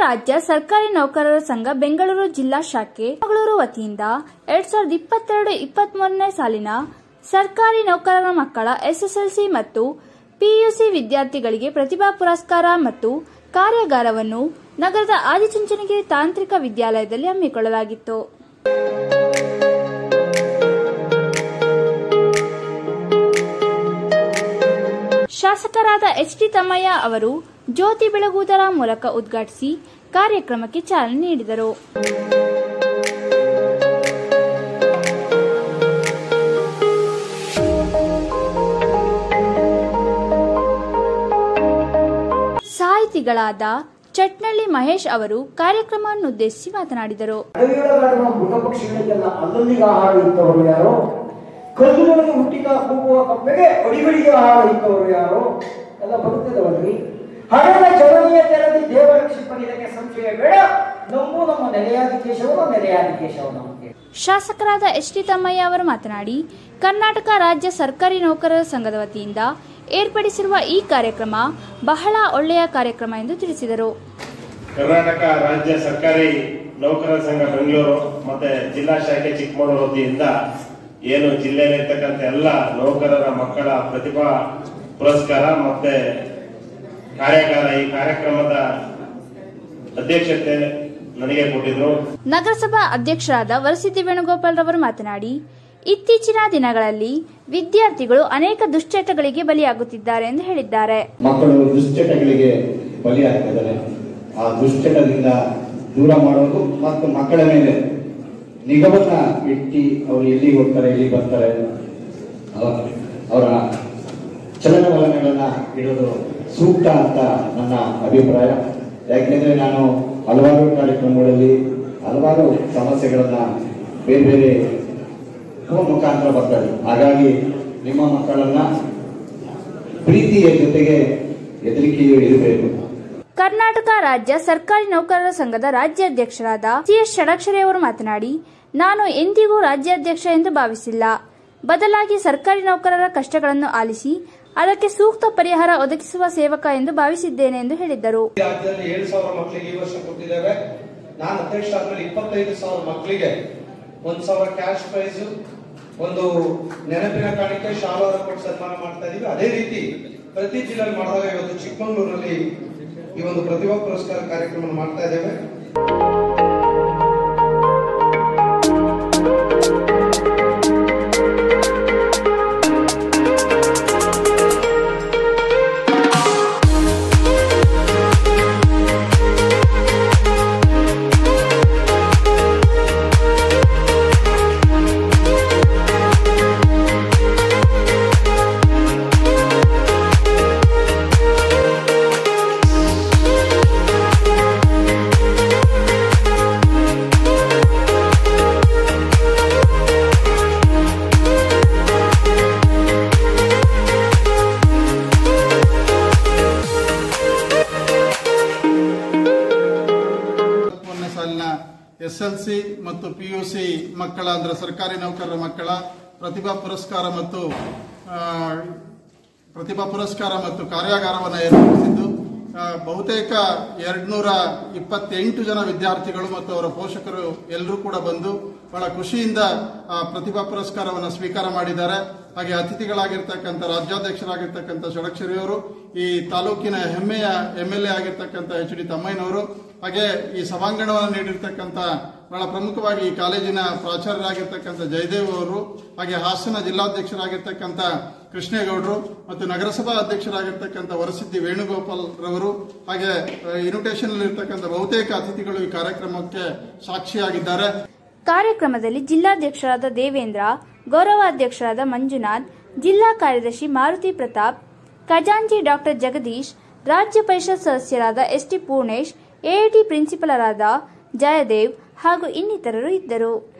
ರಾಜ್ಯ ಸರ್ಕಾರಿ ನೌಕರರ ಸಂಘ ಬೆಂಗಳೂರು ಜಿಲ್ಲಾ ಶಾಖೆ ಮಂಗಳೂರು ವತಿಯಿಂದ ಎರಡ್ ಸಾವಿರದ ಇಪ್ಪತ್ತೆರಡು ಇಪ್ಪತ್ಮೂರನೇ ಸಾಲಿನ ಸರ್ಕಾರಿ ನೌಕರರ ಮಕ್ಕಳ ಎಸ್ಎಸ್ಎಲ್ಸಿ ಮತ್ತು ಪಿಯುಸಿ ವಿದ್ಯಾರ್ಥಿಗಳಿಗೆ ಪ್ರತಿಭಾ ಪುರಸ್ಕಾರ ಮತ್ತು ಕಾರ್ಯಾಗಾರವನ್ನು ನಗರದ ಆದಿಚುಂಚನಗಿರಿ ತಾಂತ್ರಿಕ ವಿದ್ಯಾಲಯದಲ್ಲಿ ಹಮ್ಮಿಕೊಳ್ಳಲಾಗಿತ್ತು ಶಾಸಕರಾದ ಎಚ್ ಟಿ ತಮ್ಮಯ್ಯ ಅವರು ಜ್ಯೋತಿ ಬೆಳಗುವುದರ ಮೂಲಕ ಉದ್ಘಾಟಿಸಿ ಕಾರ್ಯಕ್ರಮಕ್ಕೆ ಚಾಲನೆ ನೀಡಿದರು ಸಾಹಿತಿಗಳಾದ ಚಟ್ನಳ್ಳಿ ಮಹೇಶ್ ಅವರು ಕಾರ್ಯಕ್ರಮವನ್ನುದ್ದೇಶಿಸಿ ಮಾತನಾಡಿದರು ಅಡವಿಯೊಳಗಾಡುವ ಮೃಗಪಕ್ಷಿಗಳಿಗೆಲ್ಲ ಅಲ್ಲಲ್ಲಿಗೆ ಆಹಾರ ಇದ್ದವರು ಯಾರೋ ಕಲ್ಲುಗಳಿಗೆ ಹುಟ್ಟಿದ ಕೂಗುವ ಕಪ್ಪೆಗೆ ಅಡಿಗಳಿಗೆ ಆಹಾರ ಇದ್ದವರು ಯಾರೋ ಎಲ್ಲ ಬರುತ್ತಿದವಲ್ರಿ ಹಣದ ಚಲನೆಯ ತೆರದಿ ದೇವರಕ್ಷಿಪನಿ ಇದಕ್ಕೆ ಸಂಶಯ ಬೇಡ ನಮ್ಮೂ ನಮ್ಮ ನೆಲೆಯಾದಿ ಕೇಶವನು ನೆಲೆಯಾದಿ ಕೇಶವನು ಅಂತ ಶಾಸಕರಾದ ಎಚ್ ಟಿ ತಮ್ಮಯ್ಯ ಅವರು ಮಾತನಾಡಿ ಕರ್ನಾಟಕ ರಾಜ್ಯ ಸರ್ಕಾರಿ ನೌಕರರ ಸಂಘದ ವತಿಯಿಂದ ಏರ್ಪಡಿಸಿರುವ ಈ ಕಾರ್ಯಕ್ರಮ ಬಹಳ ಒಳ್ಳೆಯ ಕಾರ್ಯಕ್ರಮ ಎಂದು ತಿಳಿಸಿದರು ಕರ್ನಾಟಕ ರಾಜ್ಯ ಸರ್ಕಾರಿ ನೌಕರರ ಸಂಘ ಬೆಂಗಳೂರು ಮತ್ತೆ ಜಿಲ್ಲಾ ಶಾಖೆ ಚಿಕ್ಕಮಗಳೂರು ವತಿಯಿಂದ ಏನು ಜಿಲ್ಲೆಯಲ್ಲಿರ್ತಕ್ಕಂಥ ಎಲ್ಲ ನೌಕರರ ಮಕ್ಕಳ ಪ್ರತಿಭಾ ಪುರಸ್ಕಾರ ಮತ್ತೆ ಕಾರ್ಯಾಗಾರ ಈ ಕಾರ್ಯಕ್ರಮದ ಅಧ್ಯಕ್ಷತೆ ನನಗೆ ಕೊಟ್ಟಿದ್ರು ನಗರಸಭಾ ಅಧ್ಯಕ್ಷರಾದ ವರಸಿದ್ದಿ ವೇಣುಗೋಪಾಲ್ ರವರು ಮಾತನಾಡಿ ಇತ್ತೀಚಿನ ದಿನಗಳಲ್ಲಿ ವಿದ್ಯಾರ್ಥಿಗಳು ಅನೇಕ ದುಶ್ಚಟಗಳಿಗೆ ಬಲಿಯಾಗುತ್ತಿದ್ದಾರೆ ಎಂದು ಹೇಳಿದ್ದಾರೆ ಮಕ್ಕಳು ದುಶ್ಚಟಗಳಿಗೆ ಬಲಿಯಾಗ್ತಿದ್ದಾರೆ ಆ ದುಶ್ಚಟದಿಂದ ದೂರ ಮಾಡೋದು ಮತ್ತು ಮಕ್ಕಳ ಮೇಲೆ ನಿಗಮನ ಇಟ್ಟು ಅವರು ಎಲ್ಲಿಗೆ ಹೋಗ್ತಾರೆ ಎಲ್ಲಿ ಬರ್ತಾರೆ ಅವ- ಅವರ ಚಲನವಲನಗಳನ್ನ ಇಡೋದು ಸೂಕ್ತ ಅಂತ ನನ್ನ ಅಭಿಪ್ರಾಯ ಯಾಕೆಂದ್ರೆ ನಾನು ಹಲವಾರು ಕಾರ್ಯಕ್ರಮಗಳಲ್ಲಿ ಹಲವಾರು ಸಮಸ್ಯೆಗಳನ್ನ ಬೇರೆ ಬೇರೆ ಫೋನ್ ಮುಖಾಂತರ ಬರ್ತಾರೆ ಹಾಗಾಗಿ ನಿಮ್ಮ ಮಕ್ಕಳನ್ನ ಪ್ರೀತಿಯ ಜೊತೆಗೆ ಹೆದರಿಕೆಯೂ ಇರಬೇಕು ಕರ್ನಾಟಕ ರಾಜ್ಯ ಸರ್ಕಾರಿ ನೌಕರರ ಸಂಘದ ರಾಜ್ಯಾಧ್ಯಕ್ಷರಾದ ಸಿಎಸ್ ಷಡಕ್ಷರಿ ಅವರು ಮಾತನಾಡಿ ನಾನು ಎಂದಿಗೂ ರಾಜ್ಯಾಧ್ಯಕ್ಷ ಎಂದು ಭಾವಿಸಿಲ್ಲ ಬದಲಾಗಿ ಸರ್ಕಾರಿ ನೌಕರರ ಕಷ್ಟಗಳನ್ನು ಆಲಿಸಿ ಅದಕ್ಕೆ ಸೂಕ್ತ ಪರಿಹಾರ ಒದಗಿಸುವ ಸೇವಕ ಎಂದು ಭಾವಿಸಿದ್ದೇನೆ ಎಂದು ಹೇಳಿದ್ದರು ರಾಜ್ಯದಲ್ಲಿ ಏಳು ಸಾವಿರ ಮಕ್ಕಳಿಗೆ ಈ ವರ್ಷ ಕೊಟ್ಟಿದ್ದೇವೆ ನಾನು ಅಧ್ಯಕ್ಷ ಆದ್ಮೇಲೆ ಇಪ್ಪತ್ತೈದು ಸಾವಿರ ಮಕ್ಕಳಿಗೆ ಒಂದ್ ಸಾವಿರ ಕ್ಯಾಶ್ ಪ್ರೈಸ್ ಒಂದು ನೆನಪಿನ ಕಾಣಿಕೆ ಶಾಲಾರ ಕೊಟ್ಟು ಸನ್ಮಾನ ಮಾಡ್ತಾ ಇದೀವಿ ಅದೇ ರೀತಿ ಪ್ರತಿ ಜಿಲ್ಲೆಯಲ್ಲಿ ಮಾಡಿದಾಗ ಇವತ್ತು ಚಿಕ್ಕಮಗಳೂರಲ್ಲಿ ಈ ಒಂದು ಪ್ರತಿಭಾ ಪುರಸ್ಕಾರ ಕಾರ್ಯಕ್ರಮ ಮಾಡ್ತಾ ಇದ್ದೇವೆ ಒಂದನೇ ಸಾಲಿನ ಎಸ್ ಎಲ್ ಸಿ ಮತ್ತು ಪಿ ಯು ಸಿ ಮಕ್ಕಳ ಅಂದ್ರೆ ಸರ್ಕಾರಿ ನೌಕರರ ಮಕ್ಕಳ ಪ್ರತಿಭಾ ಪುರಸ್ಕಾರ ಮತ್ತು ಆ, ಪ್ರತಿಭಾ ಪುರಸ್ಕಾರ ಮತ್ತು ಕಾರ್ಯಾಗಾರವನ್ನು ಏರ್ಪಡಿಸಿದ್ದು ಆ, ಬಹುತೇಕ ಎರಡ್ನೂರ ಇಪ್ಪತ್ತೆಂಟು ಜನ ವಿದ್ಯಾರ್ಥಿಗಳು ಮತ್ತು ಅವರ ಪೋಷಕರು ಎಲ್ಲರೂ ಕೂಡ ಬಂದು ಬಹಳ ಖುಷಿಯಿಂದ ಆ ಪ್ರತಿಭಾ ಪುರಸ್ಕಾರವನ್ನು ಸ್ವೀಕಾರ ಮಾಡಿದ್ದಾರೆ ಹಾಗೆ ಅತಿಥಿಗಳಾಗಿರ್ತಕ್ಕಂಥ ರಾಜ್ಯಾಧ್ಯಕ್ಷರಾಗಿರ್ತಕ್ಕಂಥ ಷಡಕ್ಷರಿಯವರು ಈ ತಾಲೂಕಿನ ಹೆಮ್ಮೆಯ ಎಂ ಎಲ್ ಎ ಆಗಿರ್ತಕ್ಕಂಥ ಎಚ್ ಡಿ ತಮ್ಮಯ್ಯನವರು ಹಾಗೆ ಈ ಸಭಾಂಗಣವನ್ನು ನೀಡಿರ್ತಕ್ಕಂಥ ಬಹಳ ಪ್ರಮುಖವಾಗಿ ಈ ಕಾಲೇಜಿನ ಪ್ರಾಚಾರ್ಯರಾಗಿರ್ತಕ್ಕಂಥ ಜಯದೇವ್ ಅವರು ಹಾಗೆ ಹಾಸನ ಜಿಲ್ಲಾಧ್ಯಕ್ಷರಾಗಿರ್ತಕ್ಕಂಥ ಕೃಷ್ಣೇಗೌಡರು ಮತ್ತು ನಗರಸಭಾ ಅಧ್ಯಕ್ಷರಾಗಿರ್ತಕ್ಕಂಥ ವರಸಿದ್ದಿ ವೇಣುಗೋಪಾಲ್ ರವರು ಹಾಗೆ ಇನ್ವಿಟೇಷನ್ ಇರ್ತಕ್ಕಂಥ ಬಹುತೇಕ ಅತಿಥಿಗಳು ಈ ಕಾರ್ಯಕ್ರಮಕ್ಕೆ ಸಾಕ್ಷಿಯಾಗಿದ್ದಾರೆ ಕಾರ್ಯಕ್ರಮದಲ್ಲಿ ಜಿಲ್ಲಾಧ್ಯಕ್ಷರಾದ ದೇವೇಂದ್ರ ಗೌರವಾಧ್ಯಕ್ಷರಾದ ಮಂಜುನಾಥ್ ಜಿಲ್ಲಾ ಕಾರ್ಯದರ್ಶಿ ಮಾರುತಿ ಪ್ರತಾಪ್ ಖಜಾಂಚಿ ಡಾಕ್ಟರ್ ಜಗದೀಶ್ ರಾಜ್ಯ ಪರಿಷತ್ ಸದಸ್ಯರಾದ ಎಸ್ಟಿ ಪೂರ್ಣೇಶ್ ಎಐಟಿ ಪ್ರಿನ್ಸಿಪಲರಾದ ಜಯದೇವ್ ಹಾಗೂ ಇನ್ನಿತರರು ಇದ್ದರು